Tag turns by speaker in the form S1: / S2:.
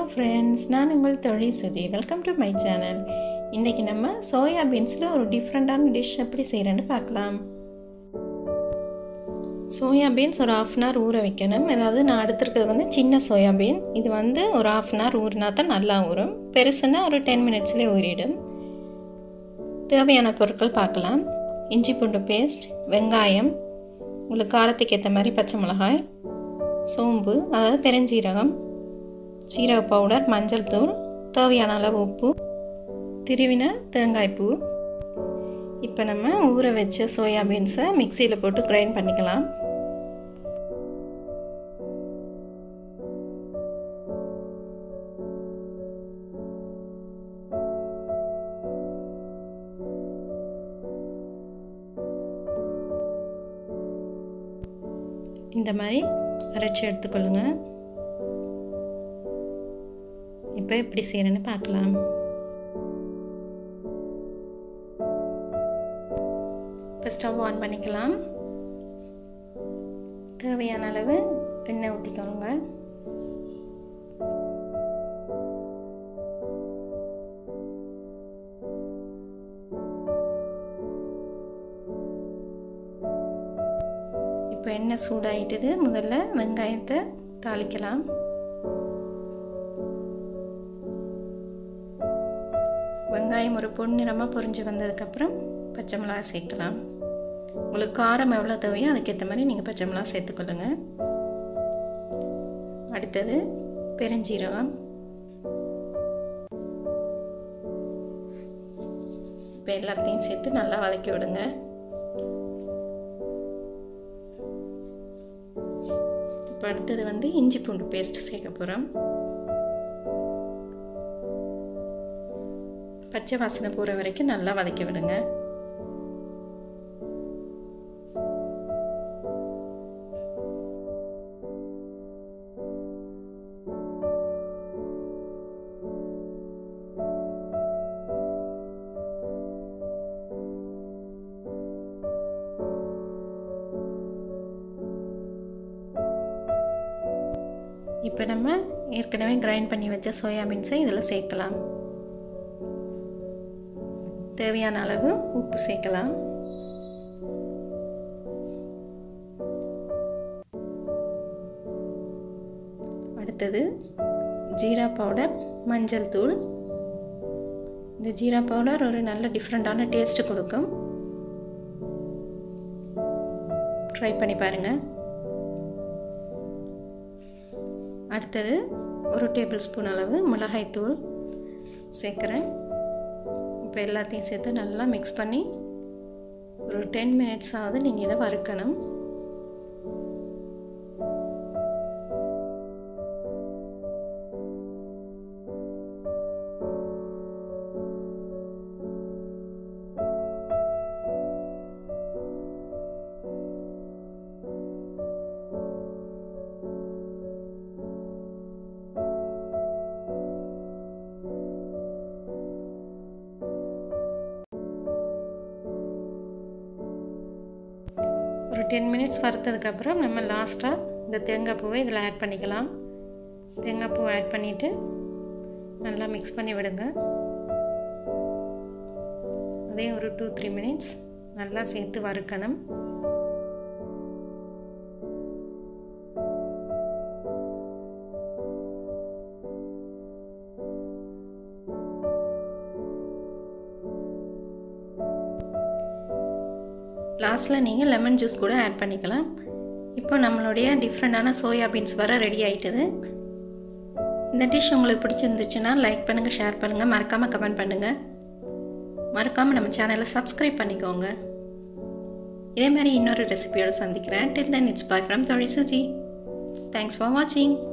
S1: hello friends நான் உங்கள் தொழில் Suji welcome to my channel இன்றைக்கி நம்ம சோயா பீன்ஸில் ஒரு டிஃப்ரெண்ட்டான டிஷ் எப்படி செய்கிறேன்னு பார்க்கலாம் சோயா பீன்ஸ் ஒரு ஆஃப் அன் ஹவர் ஊற வைக்கணும் அதாவது நான் எடுத்துருக்கிறது வந்து சின்ன சோயா பீன் இது வந்து ஒரு ஆஃப் அன் ஹவர் ஊறினா தான் நல்லா ஊறும் பெருசுன்னா ஒரு டென் மினிட்ஸ்லேயே ஊறிடும் தேவையான பொருட்கள் பார்க்கலாம் இஞ்சி பூண்டு பேஸ்ட் வெங்காயம் உங்களுக்கு காரத்துக்கு ஏற்ற மாதிரி பச்சை மிளகாய் சோம்பு அதாவது பெருஞ்சீரகம் சீரக பவுடர் மஞ்சள் தூள் தேவையான அளவு உப்பு திருவின தேங்காய்ப்பூ இப்போ நம்ம ஊற வச்ச சோயா பீன்ஸை மிக்சியில் போட்டு கிரைண்ட் பண்ணிக்கலாம் இந்த மாதிரி அரைச்சி எடுத்துக்கொள்ளுங்க இப்போ எப்படி செய்கிறேன்னு பார்க்கலாம் இப்போ ஸ்டவ் ஆன் பண்ணிக்கலாம் தேவையான அளவு எண்ணெய் ஊற்றிக்கோங்க இப்போ எண்ணெய் சூடாயிட்டுது முதல்ல வெங்காயத்தை தாளிக்கலாம் வெங்காயம் ஒரு பொன்னிறமாக பொரிஞ்சு வந்ததுக்கப்புறம் பச்சை மிளகா சேர்க்கலாம் உங்களுக்கு காரம் எவ்வளோ தேவையோ அதுக்கேற்ற மாதிரி நீங்கள் பச்சை மிளகா சேர்த்துக்கொள்ளுங்க அடுத்தது பெருஞ்சீரகம் இப்போ எல்லாத்தையும் சேர்த்து நல்லா வதக்கி விடுங்க இப்போ அடுத்தது வந்து இஞ்சி பூண்டு பேஸ்ட் சேர்க்க போகிறோம் பச்சை வாசனை போகிற வரைக்கும் நல்லா வதக்கி விடுங்க இப்போ நம்ம ஏற்கனவே கிரைண்ட் பண்ணி வச்ச சோயா பீன்ஸை இதில் சேர்க்கலாம் தேவையான அளவு உப்பு சேர்க்கலாம் அடுத்தது ஜீரா பவுடர் மஞ்சள் தூள் இந்த ஜீரா பவுடர் ஒரு நல்ல டிஃப்ரெண்ட்டான டேஸ்ட்டு கொடுக்கும் ட்ரை பண்ணி பாருங்கள் அடுத்தது ஒரு டேபிள் ஸ்பூன் அளவு மிளகாய்த்தூள் சேர்க்குறேன் இப்போ எல்லாத்தையும் சேர்த்து நல்லா மிக்ஸ் பண்ணி ஒரு டென் மினிட்ஸ் ஆகுது நீங்கள் இதை வறுக்கணும் ஒரு டென் மினிட்ஸ் வறுத்ததுக்கப்புறம் நம்ம லாஸ்ட்டாக இந்த தேங்காய் பூவை இதில் ஆட் பண்ணிக்கலாம் தேங்காய் பூவை ஆட் பண்ணிவிட்டு நல்லா மிக்ஸ் பண்ணி விடுங்க அதே ஒரு டூ த்ரீ மினிட்ஸ் நல்லா சேர்த்து வறுக்கணும் லாஸ்ட்டில் நீங்கள் லெமன் ஜூஸ் கூட ஆட் பண்ணிக்கலாம் இப்போ நம்மளுடைய டிஃப்ரெண்ட்டான சோயா பீன்ஸ் வர ரெடி ஆகிட்டுது இந்த டிஷ் உங்களுக்கு பிடிச்சிருந்துச்சுன்னா லைக் பண்ணுங்கள் ஷேர் பண்ணுங்கள் மறக்காமல் கமெண்ட் பண்ணுங்கள் மறக்காமல் நம்ம சேனலை சப்ஸ்கிரைப் பண்ணிக்கோங்க இதே மாதிரி இன்னொரு ரெசிபியோடு சந்திக்கிறேன் டில் தென் இட்ஸ் பாய் ஃப்ரம் தொழில் சுஜி தேங்க்ஸ் ஃபார் வாட்சிங்